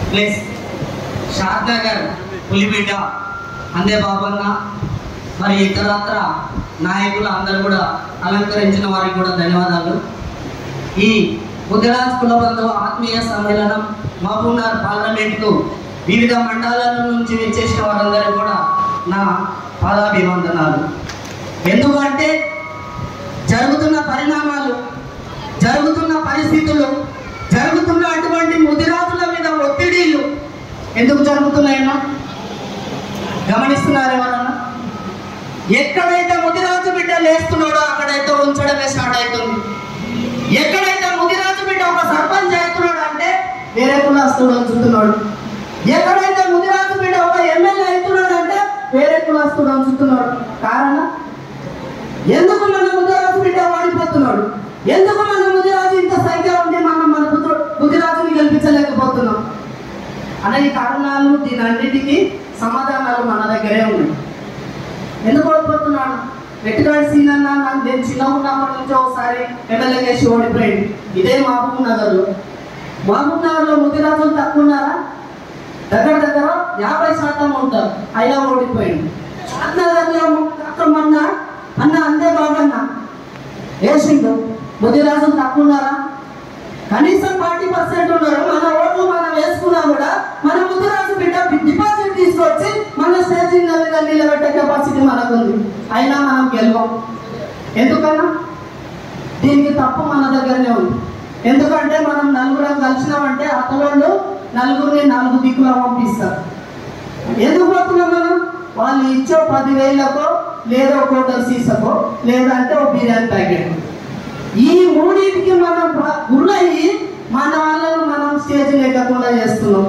plus షాద్ నగర్ పులిబిడ్డ అందే బాబన్న మరి ఇతరత్ర నాయకులు అందరూ కూడా అలంకరించిన వారికి కూడా ధన్యవాదాలు ఈ ముదిరాజ్ కులబంధు ఆత్మీయ సమ్మేళనం మహబూబ్నగర్ పార్లమెంట్కు వివిధ మండలాల నుంచి విచ్చేసిన వారందరూ కూడా నా పాదాభివందనాలు ఎందుకంటే జరుగుతున్న పరిణామాలు జరుగుతున్న పరిస్థితులు జరుగుతున్న అటువంటి ముదిరాజుల మీద ఒత్తిడిలు ఎందుకు జరుగుతున్నాయన్నా గమనిస్తున్నారు ఎవరన్నా ఎక్కడైతే ముదిరాజు బిడ్డ లేస్తున్నాడో అక్కడైతే ఉంచడమే స్టార్ట్ అవుతుంది ఎక్కడైతే ముదిరాజు బిడ్డ ఒక సర్పంచ్ అవుతున్నాడు అంటే వేరే కులస్తుడు ఉంచుతున్నాడు ఎక్కడైతే ముదిరాజు బిడ్డ ఒక ఎమ్మెల్యే అవుతున్నాడు అంటే వేరే కులస్తుడు ఉంచుతున్నాడు కారణం ఎందుకు మన ముదిరాజు బిడ్డ వాడిపోతున్నాడు ఎందుకు మన ముదిరాజు ఇంత సంఖ్య ఉండి మనం మన ముద్ర- ముదిరాజుని గెలిపించలేకపోతున్నాం అనే ఈ కారణాలు దీని అన్నిటికీ సమాధానాలు మన దగ్గరే ఉన్నాయి ఎందుకు ఓడిపోతున్నాడు వెట్టుగాడి సీన్ అన్న నాకు నేను చిన్న ఉన్నప్పటి నుంచి ఒకసారి ఎమ్మెల్యే చేసి ఓడిపోయింది ఇదే మహబూబ్ నగర్ మహబూబ్ నగర్ లో ముదిరాజులు తక్కువ ఉన్నారా దగ్గర దగ్గర యాభై శాతం ఉంటారు అయినా ఓడిపోయింది షాద్ నగర్ లో అక్కడ మొన్న అన్న అందే బాబన్న వేసిండు ముదిరాజులు తక్కువ ఉన్నారా కనీసం ఫార్టీ పర్సెంట్ ఉన్నారు మన ఓట్లు మనం వేసుకున్నా కూడా మన ముద్దురాజు బిడ్డ డిపాజిట్ తీసుకొచ్చి మన స్టేజింగ్ గల్లీగా నిలబెట్టే కెపాసిటీ మనకు ఉంది అయినా మనం గెలవం ఎందుకన్నా దీనికి తప్పు మన దగ్గరనే ఉంది ఎందుకంటే మనం నలుగురం కలిసినామంటే అతలోళ్ళు నలుగురిని నాలుగు దిక్కులా పంపిస్తారు ఎందుకు పోతున్నాం మనం వాళ్ళు ఇచ్చో పదివేలకో లేదా కోటర్ సీసకో లేదంటే ఒక బిర్యానీ ప్యాకెట్ ఈ మూడింటికి మనం ప్ర- గురయ్యి మన వాళ్ళను మనం స్టేజ్ లేకుండా చేస్తున్నాం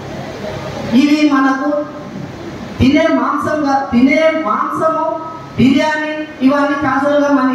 ఇవి మనకు తినే మాంసంగా తినే మాంసము బిర్యానీ ఇవన్నీ క్యాజువల్గా మన